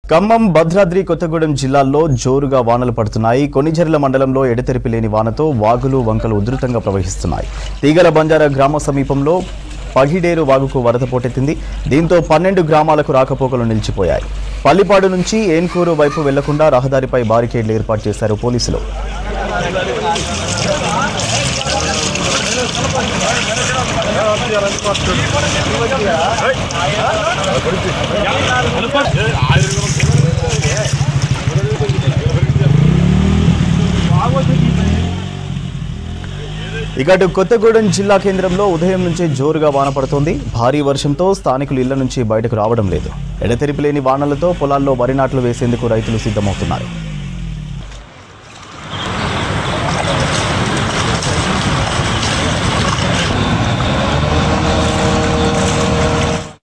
ఖమ్మం భద్రాద్రి కొత్తగూడెం జిల్లాల్లో జోరుగా వానలు పడుతున్నాయి కొనిజర్ల మండలంలో ఎడతెరిపి లేని వానతో వాగులు వంకలు ఉధృతంగా ప్రవహిస్తున్నాయి తీగల బంజారా గ్రామ సమీపంలో పగిడేరు వాగుకు వరద పోటెత్తింది దీంతో పన్నెండు గ్రామాలకు రాకపోకలు నిలిచిపోయాయి పల్లిపాడు నుంచి ఏన్కూరు వైపు వెళ్లకుండా రహదారిపై బారికేడ్లు ఏర్పాటు చేశారు పోలీసులు ఇక అటు కొత్తగూడెం జిల్లా కేంద్రంలో ఉదయం నుంచే జోరుగా వాన పడుతోంది భారీ వర్షంతో స్థానికులు ఇళ్ల నుంచి బయటకు రావడం లేదు ఎడతెరిపి లేని వానలతో పొలాల్లో వరి నాట్లు వేసేందుకు రైతులు సిద్ధమవుతున్నారు